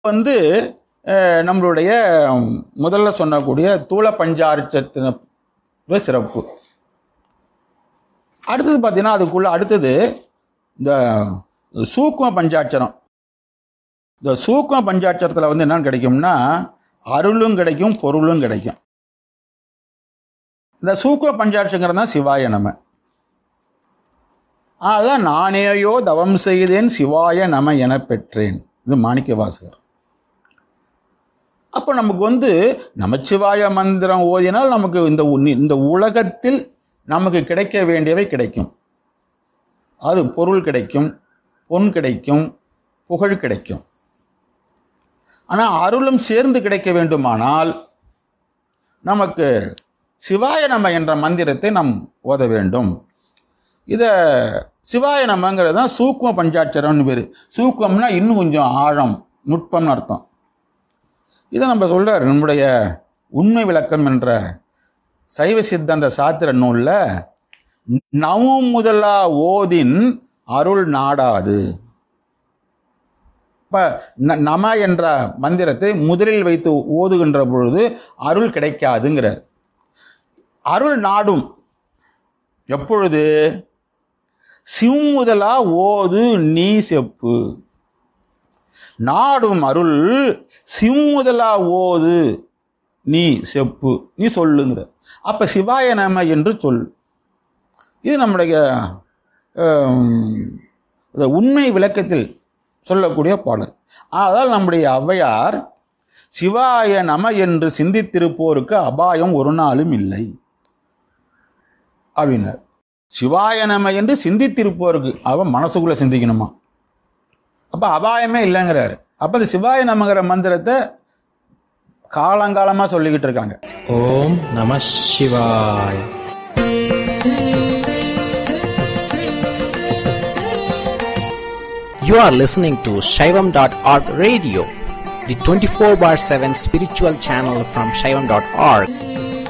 வந்து அஹ், நம்மளுடைய முதல்ல சொன்னக்கூடிய தூள பஞ்சாரிச்சத்தின சிறப்பு அடுத்தது பார்த்தீங்கன்னா அதுக்குள்ள அடுத்தது இந்த சூக்ம பஞ்சாட்சரம் இந்த சூக்ம பஞ்சாட்சரத்தில் வந்து என்னன்னு கிடைக்கும்னா அருளும் கிடைக்கும் பொருளும் கிடைக்கும் இந்த சூக்ம பஞ்சாட்சங்கிறது தான் சிவாய நம அதான் நானேயோ தவம் செய்தேன் சிவாய நம என பெற்றேன் இது மாணிக்க வாசகர் அப்போ நமக்கு வந்து நமச்சிவாய மந்திரம் ஓதினால் நமக்கு இந்த உ- இந்த உலகத்தில் நமக்கு கிடைக்க வேண்டியவை கிடைக்கும் அது பொருள் கிடைக்கும் பொன் கிடைக்கும் புகழ் கிடைக்கும் ஆனால் அருளும் சேர்ந்து கிடைக்க வேண்டுமானால் நமக்கு சிவாய நம என்ற மந்திரத்தை நாம் ஓத வேண்டும் இதை சிவாய நமங்கிறது தான் சூக்ம பஞ்சாட்சரம்னு பேர் சூக்மம்னா இன்னும் கொஞ்சம் ஆழம் நுட்பம்னு அர்த்தம் இதை நம்ம சொல்றார் நம்முடைய உண்மை விளக்கம் என்ற சைவ சித்தாந்த சாத்திர நூலில் நவம் முதலா ஓதின் அருள் நாடாது இப்போ நம என்ற மந்திரத்தை முதலில் வைத்து ஓதுகின்ற பொழுது அருள் கிடைக்காதுங்கிறார் அருள் நாடும் எப்பொழுது சிம்முதலா ஓது நீ செப்பு நாடும் அருள் சிம்முதலா ஓது நீ செப்பு நீ சொல்லுங்கிற அப்ப சிவாய நம என்று சொல் இது நம்முடைய ஆம், இந்த உண்மை விளக்கத்தில் சொல்லக்கூடிய பாடல் ஆதலால் நம்முடைய ஔவையார் சிவாய நம என்று சிந்தித்திருப்போருக்கு அபாயம் ஒரு நாளும் இல்லை அப்படின்னார் சிவாய நம என்று சிந்தித்திருப்போருக்கு அவன் மனசுக்குள்ள சிந்திக்கணுமா அப்ப அபாயமே இல்லைங்கிறாரு அப்ப இந்த சிவாய நமங்கிற மந்திரத்தை காலங்காலமா சொல்லிக்கிட்டு இருக்காங்க ஓம் நம சிவாய் You are listening to Shaivam.org radio, the 24 bar 7 spiritual channel from Shaivam.org.